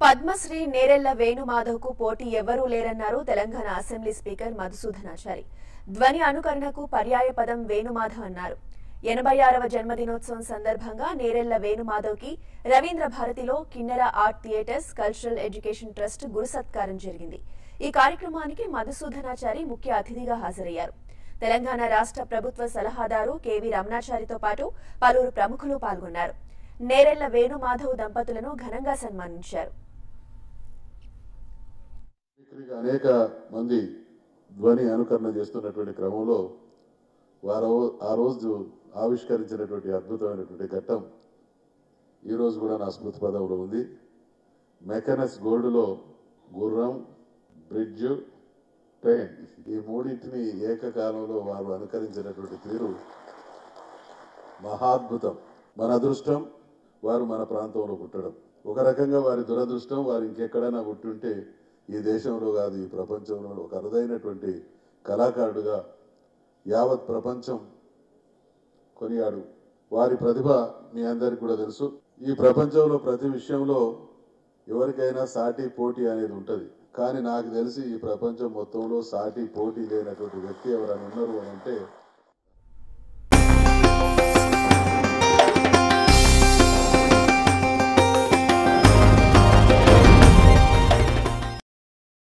పద్మశ్రీ నేరెళ్ల వేణుమాధవ్ కు పోటీ ఎవ్వరూ లేరన్నారు తెలంగాణ అసెంబ్లీ స్పీకర్ మధుసూదనాచారి ధ్వని అనుకరణకు పర్యాయ పదం వేణుమాధవ్ అన్నారు ఎనభై ఆరవ జన్మదినోత్సవం సందర్భంగా నేరెళ్ల వేణుమాధవ్ కి రవీంద్ర భారతిలో Kinnera art theatres cultural education trust గురు సత్కారం జరిగింది ఈ కార్యక్రమానికి మధుసూదనాచారి ముఖ్య అతిథిగా హాజరయ్యారు తెలంగాణ రాష్ట్ర ప్రభుత్వ సలహాదారు కెవి రమణాచారితో పాటు పలువురు ప్రముఖులు పాల్గొన్నారు నేరెళ్ల వేణుమాధవ్ దంపతులను ఘనంగా సన్మానించారు ఇక్కడికి అనేక మంది ధ్వని అనుకరణ చేస్తున్నటువంటి క్రమంలో వారు ఆ రోజు ఆవిష్కరించినటువంటి అద్భుతమైనటువంటి ఘట్టం ఈరోజు కూడా నా స్మృతి పదంలో ఉంది మెకనస్ గోల్డ్లో గుర్రం బ్రిడ్జ్ ట్రైన్ ఈ మూడింటిని ఏకకాలంలో వారు అనుకరించినటువంటి తీరు మహాద్భుతం మన అదృష్టం వారు మన ప్రాంతంలో పుట్టడం ఒక రకంగా వారి దురదృష్టం వారు ఇంకెక్కడైనా పుట్టుంటే ఈ దేశంలో కాదు ఈ ప్రపంచంలో ఒక అరుదైనటువంటి కళాకారుడుగా యావత్ ప్రపంచం కొనియాడు వారి ప్రతిభ మీ అందరికి కూడా తెలుసు ఈ ప్రపంచంలో ప్రతి విషయంలో ఎవరికైనా సాటి పోటీ అనేది ఉంటుంది కానీ నాకు తెలిసి ఈ ప్రపంచం మొత్తంలో సాటి పోటీ లేనటువంటి వ్యక్తి ఎవరైనా ఉన్నారు అని అంటే